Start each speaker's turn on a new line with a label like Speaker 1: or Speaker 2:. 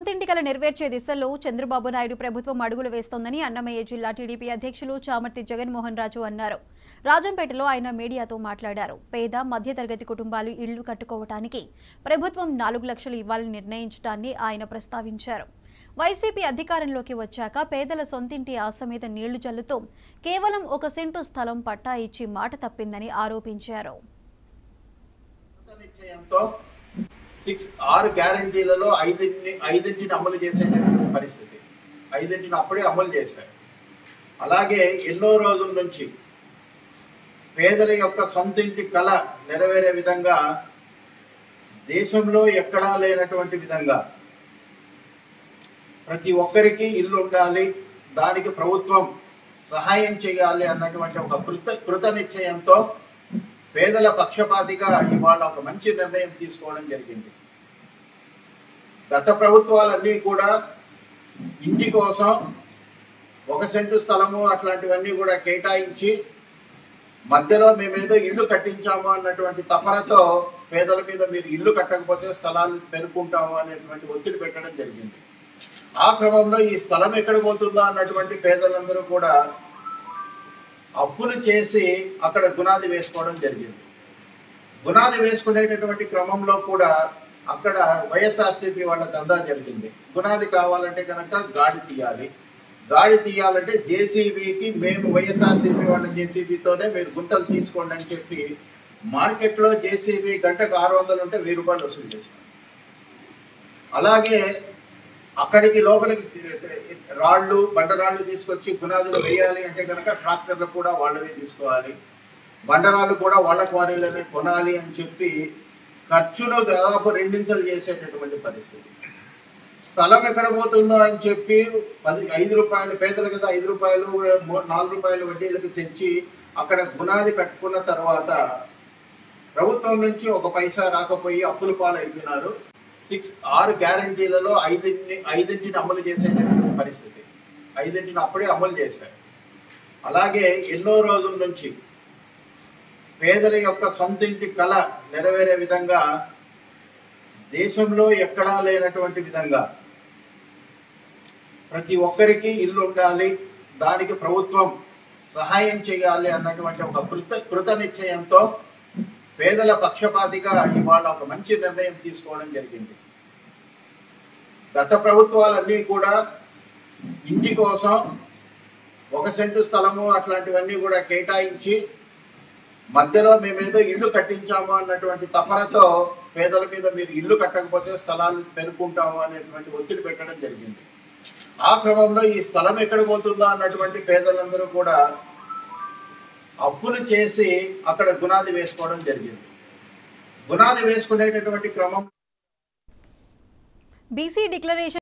Speaker 1: సొంతింటి కల నెరవేర్చే దిశలో చంద్రబాబు నాయుడు ప్రభుత్వం అడుగులు వేస్తోందని అన్నమయ్య జిల్లా టీడీపీ అధ్యక్షులు చామర్తి జగన్మోహన్ రాజు అన్నారు రాజంపేటలో ఆయన మీడియాతో మాట్లాడారు పేద మధ్యతరగతి కుటుంబాలు ఇళ్లు కట్టుకోవటానికి ప్రభుత్వం నాలుగు లక్షలు ఇవ్వాలని నిర్ణయించడాన్ని ఆయన ప్రస్తావించారు వైసీపీ అధికారంలోకి వచ్చాక పేదల సొంతింటి ఆశ మీద నీళ్లు చల్లుతూ కేవలం ఒక సెంటు స్థలం పట్టా ఇచ్చి మాట తప్పిందని ఆరోపించారు
Speaker 2: నిశ్చయంతో సిక్స్ ఆరు గ్యారంటీలలో ఐదింటిని ఐదింటిని అమలు చేసేటటువంటి పరిస్థితి ఐదింటిని అప్పుడే అమలు చేశారు అలాగే ఎన్నో రోజుల నుంచి పేదల యొక్క సొంతింటి కళ నెరవేరే విధంగా దేశంలో ఎక్కడా లేనటువంటి విధంగా ప్రతి ఒక్కరికి ఇల్లు ఉండాలి దానికి ప్రభుత్వం సహాయం చేయాలి అన్నటువంటి ఒక కృత కృత నిశ్చయంతో పేదల పక్షపాతిగా ఇవాళ ఒక మంచి నిర్ణయం తీసుకోవడం జరిగింది గత ప్రభుత్వాలన్నీ కూడా ఇంటి కోసం ఒక సెంటు స్థలము అట్లాంటివన్నీ కూడా కేటాయించి మధ్యలో మేమేదో ఇల్లు కట్టించాము అన్నటువంటి తపనతో పేదల మీద మీరు ఇల్లు కట్టకపోతే స్థలాలు పెరుకుంటాము అనేటువంటి ఒత్తిడి పెట్టడం జరిగింది ఆ క్రమంలో ఈ స్థలం ఎక్కడ పోతుందో అన్నటువంటి పేదలందరూ కూడా అప్పులు చేసి అక్కడ గునాది వేసుకోవడం జరిగింది గునాది వేసుకునేటటువంటి క్రమంలో కూడా అక్కడ వైఎస్ఆర్సీపీ వాళ్ళ దందా జరిగింది గునాది కావాలంటే కనుక గాడి తీయాలి గాడి తీయాలంటే జేసీబీకి మేము వైఎస్ఆర్సీపీ వాళ్ళ జేసీబీతోనే మీరు గుంతలు తీసుకోండి అని చెప్పి మార్కెట్లో జేసీబీ గంటకు ఆరు వందలు ఉంటే వెయ్యి రూపాయలు వసూలు చేశారు అలాగే అక్కడికి లోపలికి రాళ్ళు బండరాళ్ళు తీసుకొచ్చి పునాదులు వేయాలి అంటే కనుక ట్రాక్టర్లు కూడా వాళ్ళవే తీసుకోవాలి బండరాళ్ళు కూడా వాళ్ళ క్వారీలోనే కొనాలి అని చెప్పి ఖర్చును దాదాపు రెండింతలు చేసేటటువంటి పరిస్థితి స్థలం ఎక్కడ పోతుందో అని చెప్పి పది ఐదు రూపాయలు పేదలు కదా ఐదు రూపాయలు మూ- నాలుగు రూపాయలు వడ్డీలకు తెచ్చి అక్కడ గునాది కట్టుకున్న తర్వాత ప్రభుత్వం నుంచి ఒక పైసా రాకపోయి అప్పుల పాలైపోయినారు సిక్స్ ఆరు గ్యారంటీలలో ఐదింటిని ఐదింటిని అమలు చేసేటటువంటి పరిస్థితి ఐదింటిని అప్పుడే అమలు చేశారు అలాగే ఎన్నో రోజుల నుంచి పేదల యొక్క సొంతింటి కళ నెరవేరే విధంగా దేశంలో ఎక్కడా లేనటువంటి విధంగా ప్రతి ఒక్కరికి ఇల్లు ఉండాలి దానికి ప్రభుత్వం సహాయం చేయాలి అన్నటువంటి ఒక కృత కృత నిశ్చయంతో పేదల పక్షపాతిగా ఇవాళ ఒక మంచి నిర్ణయం తీసుకోవడం జరిగింది గత ప్రభుత్వాలన్నీ కూడా ఇంటి కోసం ఒక సెంటు స్థలము అట్లాంటివన్నీ కూడా కేటాయించి మధ్యలో మేమేదో ఇల్లు కట్టించాము అన్నటువంటి తపనతో పేదల మీద మీరు ఇల్లు కట్టకపోతే స్థలాలు పెరుకుంటాము అనేటువంటి ఒత్తిడి పెట్టడం జరిగింది ఆ క్రమంలో ఈ స్థలం ఎక్కడ పోతుందో అన్నటువంటి పేదలందరూ కూడా అప్పులు చేసి అక్కడ గునాది వేసుకోవడం జరిగింది గునాది వేసుకునేటటువంటి క్రమం
Speaker 1: బీసీ డిక్లరేషన్